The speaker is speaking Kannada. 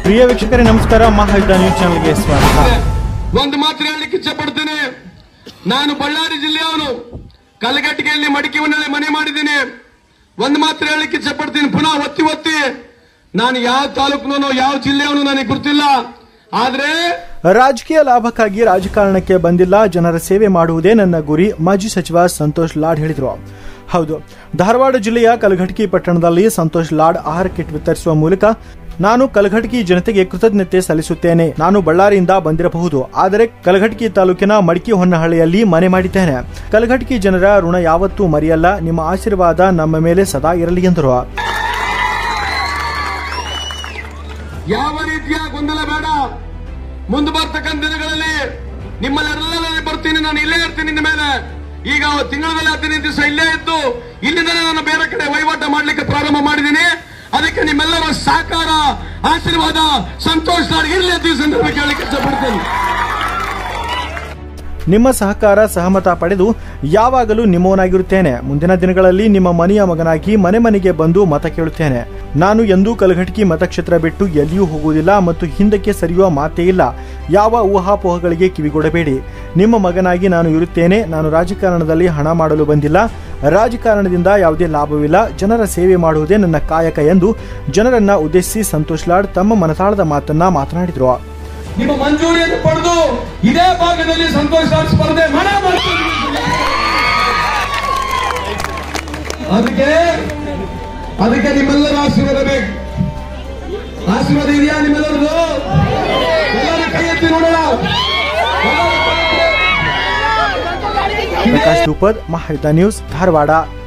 ಪ್ರಿಯ ವೀಕ್ಷಕರೇ ನಮಸ್ಕಾರ ಮಹಾಯುದ್ಧ ನ್ಯೂಸ್ ಚಾನಲ್ಗೆ ಸ್ವಾಗತ ಒಂದು ಮಾತ್ರ ಹೇಳಲಿಕ್ಕೆ ಇಚ್ಛೆ ಪಡ್ತೇನೆ ನಾನು ಬಳ್ಳಾರಿ ಜಿಲ್ಲೆಯವನು ಕಲಗಟ್ಟಿಗೆಯಲ್ಲಿ ಮಡಿಕೆ ಮನೆಯಲ್ಲಿ ಮನೆ ಮಾಡಿದ್ದೀನಿ ಒಂದು ಮಾತ್ರ ಹೇಳಲಿಕ್ಕೆ ಇಚ್ಛೆ ಪಡ್ತೀನಿ ಪುನಃ ಒತ್ತಿ ಒತ್ತಿ ನಾನು ಯಾವ ತಾಲೂಕಿನವನು ಯಾವ ಜಿಲ್ಲೆಯವನು ನನಗೆ ಗೊತ್ತಿಲ್ಲ ಆದ್ರೆ ರಾಜಕೀಯ ಲಾಭಕ್ಕಾಗಿ ರಾಜಕಾರಣಕ್ಕೆ ಬಂದಿಲ್ಲ ಜನರ ಸೇವೆ ಮಾಡುವುದೇ ನನ್ನ ಗುರಿ ಮಾಜಿ ಸಚಿವ ಸಂತೋಷ್ ಲಾಡ್ ಹೇಳಿದರು ಹೌದು ಧಾರವಾಡ ಜಿಲ್ಲೆಯ ಕಲಘಟಕಿ ಪಟ್ಟಣದಲ್ಲಿ ಸಂತೋಷ್ ಲಾಡ್ ಆಹಾರ ಕಿಟ್ ವಿತರಿಸುವ ಮೂಲಕ ನಾನು ಕಲಘಟಕಿ ಜನತೆಗೆ ಕೃತಜ್ಞತೆ ಸಲ್ಲಿಸುತ್ತೇನೆ ನಾನು ಬಳ್ಳಾರಿಯಿಂದ ಬಂದಿರಬಹುದು ಆದರೆ ಕಲಘಟಕಿ ತಾಲೂಕಿನ ಮಡಿಕೆ ಹೊನ್ನಹಳ್ಳಿಯಲ್ಲಿ ಮನೆ ಮಾಡಿದ್ದೇನೆ ಕಲಘಟಕಿ ಜನರ ಋಣ ಯಾವತ್ತೂ ಮರೆಯಲ್ಲ ನಿಮ್ಮ ಆಶೀರ್ವಾದ ನಮ್ಮ ಮೇಲೆ ಸದಾ ಇರಲಿ ಎಂದರು ಯಾವ ರೀತಿಯ ಗೊಂದಲ ಬೇಡ ಮುಂದೆ ಬರ್ತಕ್ಕಂಥ ದಿನಗಳಲ್ಲಿ ನಿಮ್ಮಲ್ಲೆಲ್ಲ ಬರ್ತೀನಿ ನಾನು ಇಲ್ಲೇ ಇರ್ತೀನಿ ನಿಮ್ಮ ಮೇಲೆ ಈಗ ತಿಂಗಳಲ್ಲಿ ಹದಿನೈದು ದಿವಸ ಇಲ್ಲೇ ಇದ್ದು ಇಲ್ಲಿಂದಲೇ ನಾನು ಬೇರೆ ಕಡೆ ವಹಿವಾಟ ಮಾಡ್ಲಿಕ್ಕೆ ಪ್ರಾರಂಭ ಮಾಡಿದ್ದೀನಿ ಅದಕ್ಕೆ ನಿಮ್ಮೆಲ್ಲರ ಸಹಕಾರ ಆಶೀರ್ವಾದ ಸಂತೋಷ ಇರಲಿ ಅಂತ ಈ ಸಂದರ್ಭ ಕೇಳಲಿಕ್ಕೆ ಇಷ್ಟಪಡ್ತೇನೆ ನಿಮ್ಮ ಸಹಕಾರ ಸಹಮತ ಪಡೆದು ಯಾವಾಗಲೂ ನಿಮ್ಮವನಾಗಿರುತ್ತೇನೆ ಮುಂದಿನ ದಿನಗಳಲ್ಲಿ ನಿಮ್ಮ ಮನೆಯ ಮಗನಾಗಿ ಮನೆ ಮನೆಗೆ ಬಂದು ಮತ ಕೇಳುತ್ತೇನೆ ನಾನು ಎಂದೂ ಕಲಘಟಕಿ ಮತಕ್ಷೇತ್ರ ಬಿಟ್ಟು ಎಲ್ಲಿಯೂ ಹೋಗುವುದಿಲ್ಲ ಮತ್ತು ಹಿಂದಕ್ಕೆ ಸರಿಯುವ ಮಾತೇ ಇಲ್ಲ ಯಾವ ಊಹಾಪೋಹಗಳಿಗೆ ಕಿವಿಗೊಡಬೇಡಿ ನಿಮ್ಮ ಮಗನಾಗಿ ನಾನು ಇರುತ್ತೇನೆ ನಾನು ರಾಜಕಾರಣದಲ್ಲಿ ಹಣ ಮಾಡಲು ಬಂದಿಲ್ಲ ರಾಜಕಾರಣದಿಂದ ಯಾವುದೇ ಲಾಭವಿಲ್ಲ ಜನರ ಸೇವೆ ಮಾಡುವುದೇ ನನ್ನ ಕಾಯಕ ಎಂದು ಜನರನ್ನ ಉದ್ದೇಶಿಸಿ ಸಂತೋಷ್ ಲಾಡ್ ತಮ್ಮ ಮನತಾಳದ ಮಾತನ್ನ ಮಾತನಾಡಿದರು ನಿಮ್ಮ ಮಂಜೂರಿಯನ್ನು ಪಡೆದು ಇದೇ ಭಾಗದಲ್ಲಿ ಸಂತೋಷ ಸ್ಪರ್ಧೆ ಮನ ಮಾಡ್ತೀನಿ ಅದಕ್ಕೆ ಅದಕ್ಕೆ ನಿಮ್ಮೆಲ್ಲರ ಆಶೀರ್ವಾದ ಬೇಕು ಆಶೀರ್ವಾದ ಇದೆಯಾ ನಿಮ್ಮೆಲ್ಲರದು ಎಲ್ಲರೂ ಕೈ ಎತ್ತಿ ನೋಡೋಣ ಪ್ರಕಾಶ್ ರೂಪದ್ ಮಹಾಯುದ್ಧ ನ್ಯೂಸ್ ಧಾರವಾಡ